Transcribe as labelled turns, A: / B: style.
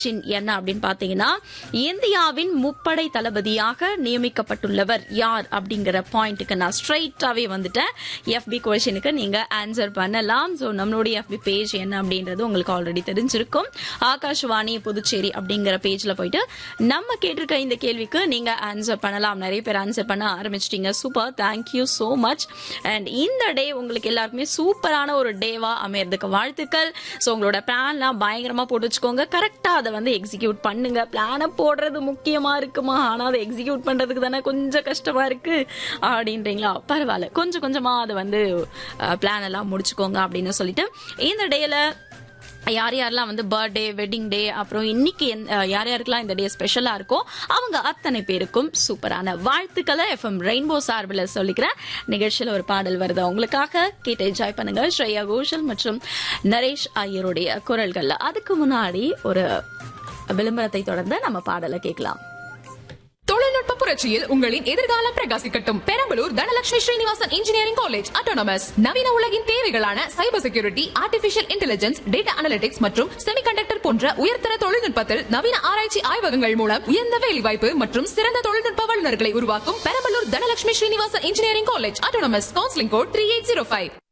A: question என்ன அப்படின்னு பாத்தீங்கன்னா இந்தியாவின் முப்படை தளபதியாக நியமிக்கப்பட்டுள்ளவர் யார் அப்படிங்கிற பாயிண்ட்டுக்கு நான் ஸ்ட்ரைட்டாவே வந்துட்டேன் எஃபி கொஸ்டினுக்கு நீங்க ஆன்சர் பண்ணலாம் ஸோ நம்மளுடைய எஃபி பேஜ் என்ன அப்படின்றது உங்களுக்கு ஆல்ரெடி தெரிஞ்சிருக்கும் ஆகாஷ்வாணி புதுச்சேரி அப்படிங்கிற பேஜ்ல போயிட்டு நம்ம கேட்டிருக்க இந்த கேள்விக்கு நீங்க ஆன்சர் பண்ணலாம் நிறைய பேர் ஆன்சர் பண்ண ஆரம்பிச்சிட்டீங்க super thank you so much and இந்த டே உங்களுக்கு எல்லாருக்குமே சூப்பரான ஒரு டேவா அமையறதுக்கு வாழ்த்துக்கள் ஸோ உங்களோட பிளான்லாம் பயங்கரமா போட்டு வச்சுக்கோங்க கரெக்டா அதை வந்து எக்ஸிக்யூட் பண்ணுங்க பிளானை போடுறது முக்கியமா இருக்குமா ஆனா அதை எக்ஸிக்யூட் பண்றதுக்கு தானே கொஞ்சம் கஷ்டமா இருக்கு அப்படின்றீங்களா பரவாயில்ல கொஞ்சம் கொஞ்சமா அதை வந்து பிளான் எல்லாம் முடிச்சுக்கோங்க அப்படின்னு சொல்லிட்டு இந்த டேல யார் யாரெல்லாம் வந்து பர்த்டே வெட்டிங் டே அப்புறம் இன்னைக்கு எந்த- யார் யாருக்கெல்லாம் இந்த டே ஸ்பெஷலா இருக்கோ அவங்க அத்தனை பேருக்கும் சூப்பரான வாழ்த்துக்களை எஃப்எம் ரெயின்போ சார்பில் சொல்லிக்கிறேன் நிகழ்ச்சியில் ஒரு பாடல் வருது உங்களுக்காக கேட்டு என்ஜாய் பண்ணுங்க ஸ்ரேயா கோஷல் மற்றும் நரேஷ் ஐயருடைய குரல்கள்ல அதுக்கு முன்னாடி ஒரு விளம்பரத்தை தொடர்ந்து நம்ம பாடலை கேட்கலாம்
B: தொழில்நுட்ப புரட்சியில் உங்களின் எதிர்காலம் பிரகாசிக்கட்டும் Perambalur Dhanalakshmi Srinivasan engineering college autonomous நவீன உலகின் தேவைகளான cyber security artificial intelligence data analytics மற்றும் செமிகண்டக்டர் போன்ற உயர்தர தொழில்நுட்பத்தில் நவீன ஆராய்ச்சி ஆய்வகங்கள் மூலம் உயர்ந்த வேலைவாய்ப்பு மற்றும் சிறந்த தொழில்நுட்ப வல்லுநர்களை உருவாக்கும் Perambalur Dhanalakshmi Srinivasan engineering college autonomous counselling code three eight zero five